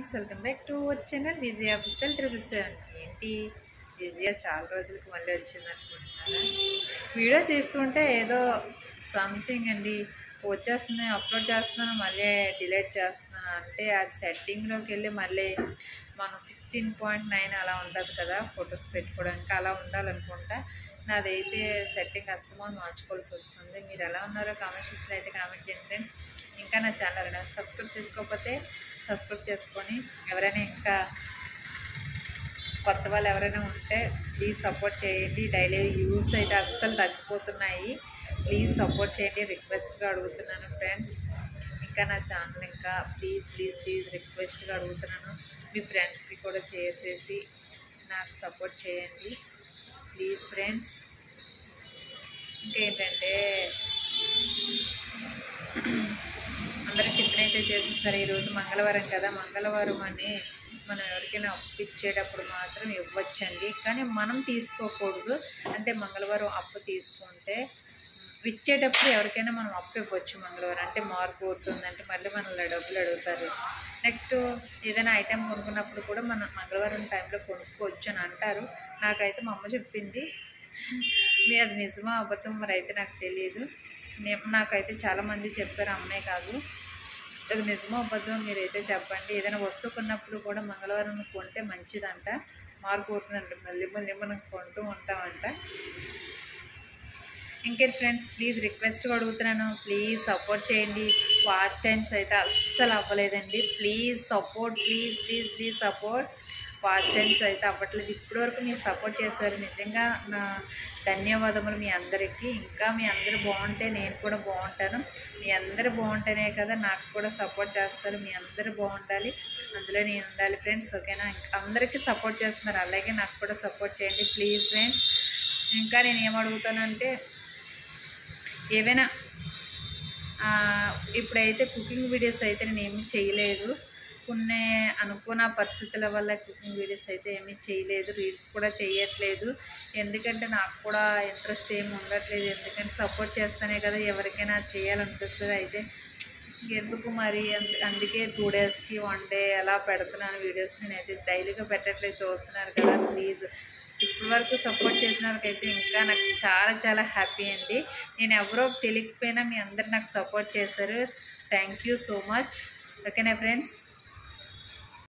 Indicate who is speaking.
Speaker 1: friends welcome back to our channel Vijaya official triple seven ఏంటి విజయ చాలా రోజులకి మళ్ళీ వచ్చింది అనుకుంటున్నారా వీడియో తీస్తుంటే ఏదో సంథింగ్ అండి వచ్చేస్తుంది అప్లోడ్ చేస్తున్నాను మళ్ళీ డిలీట్ చేస్తున్నాను అంటే అది సెట్టింగ్లోకి వెళ్ళి మళ్ళీ మనం సిక్స్టీన్ పాయింట్ నైన్ అలా ఉంటుంది కదా ఫొటోస్ పెట్టుకోవడానికి అలా ఉండాలనుకుంటా నాదైతే సెట్టింగ్ అస్తమానం మార్చుకోవాల్సి వస్తుంది మీరు ఎలా ఉన్నారో కామెంట్ సెక్షన్లో అయితే కామెంట్ చేయండి ఫ్రెండ్స్ ఇంకా నా ఛానల్ సబ్స్క్రైబ్ చేసుకోకపోతే సబ్స్క్రైబ్ చేసుకొని ఎవరైనా ఇంకా కొత్త వాళ్ళు ఎవరైనా ఉంటే ప్లీజ్ సపోర్ట్ చేయండి డైలీ వ్యూస్ అయితే అస్సలు తగ్గిపోతున్నాయి ప్లీజ్ సపోర్ట్ చేయండి రిక్వెస్ట్గా అడుగుతున్నాను ఫ్రెండ్స్ ఇంకా నా ఛానల్ ఇంకా ప్లీజ్ ప్లీజ్ ప్లీజ్ రిక్వెస్ట్గా అడుగుతున్నాను మీ ఫ్రెండ్స్కి కూడా చేసేసి నాకు సపోర్ట్ చేయండి ప్లీజ్ ఫ్రెండ్స్ ఇంకేంటంటే అందరికి టిఫిన్ అయితే చేసేస్తారు ఈరోజు మంగళవారం కదా మంగళవారం అని మనం ఎవరికైనా అప్పు ఇచ్చేటప్పుడు మాత్రం ఇవ్వచ్చండి కానీ మనం తీసుకోకూడదు అంటే మంగళవారం అప్పు తీసుకుంటే ఇచ్చేటప్పుడు ఎవరికైనా మనం అప్పు ఇవ్వచ్చు మంగళవారం అంటే మార్పు అవుతుందంటే మళ్ళీ మనల్ని డబ్బులు అడుగుతారు నెక్స్ట్ ఏదైనా ఐటెం కొనుక్కున్నప్పుడు కూడా మనం మంగళవారం టైంలో కొనుక్కోవచ్చు అని అంటారు నాకైతే మా అమ్మ చెప్పింది మీ అది నిజమా అబద్ధం మరి అయితే నాకు తెలియదు నే- నాకైతే చాలామంది చెప్పారు అమ్మే కాదు అది నిజమో అబద్ధం మీరైతే చెప్పండి ఏదైనా వస్తువు కొన్నప్పుడు కూడా మంగళవారం కొంటే మంచిదంట మార్పు అవుతుందంట మళ్ళీ మళ్ళీ మనం కొంటూ ఉంటామంట ఇంకేంటి ఫ్రెండ్స్ ప్లీజ్ రిక్వెస్ట్గా అడుగుతున్నాను ప్లీజ్ సపోర్ట్ చేయండి వాచ్ టైమ్స్ అయితే అస్సలు అవ్వలేదండి please support please please please support watch times అయితే అవ్వట్లేదు ఇప్పటివరకు మీరు సపోర్ట్ చేస్తారు నిజంగా నా ధన్యవాదములు మీ అందరికీ ఇంకా మీ అందరూ బాగుంటే నేను కూడా బాగుంటాను మీ అందరూ బాగుంటేనే కదా నాకు కూడా సపోర్ట్ చేస్తారు మీ అందరూ బాగుండాలి అందులో నేను ఉండాలి ఫ్రెండ్స్ ఓకేనా ఇంకా అందరికీ సపోర్ట్ చేస్తున్నారు అలాగే నాకు కూడా సపోర్ట్ చేయండి ప్లీజ్ ఫ్రెండ్స్ ఇంకా నేను ఏం అడుగుతానంటే ఏవైనా ఆ, ఇప్పుడైతే కుకింగ్ వీడియోస్ అయితే నేను ఏమీ చేయలేదు కొన్ని అనుకున్న పరిస్థితుల వల్ల కుకింగ్ వీడియోస్ అయితే ఏమీ చేయలేదు రీల్స్ కూడా చేయట్లేదు ఎందుకంటే నాకు కూడా ఇంట్రెస్ట్ ఏమి ఉండట్లేదు ఎందుకంటే సపోర్ట్ చేస్తానే కదా ఎవరికైనా చేయాలనిపిస్తుంది అయితే ఎందుకు మరి అంద- అందుకే టూ డేస్కి వన్ డే అలా పెడుతున్నాను వీడియోస్ నేనైతే డైలీగా పెట్టట్లేదు చూస్తున్నారు కదా ప్లీజ్ ఇప్పటి వరకు సపోర్ట్ చేసిన వాళ్ళకైతే ఇంకా నాకు చాలా చాలా హ్యాపీ అండి నేను ఎవరో తెలియకపోయినా మీ అందరు నాకు సపోర్ట్ చేశారు థ్యాంక్ యూ సో మచ్ ఓకేనా ఫ్రెండ్స్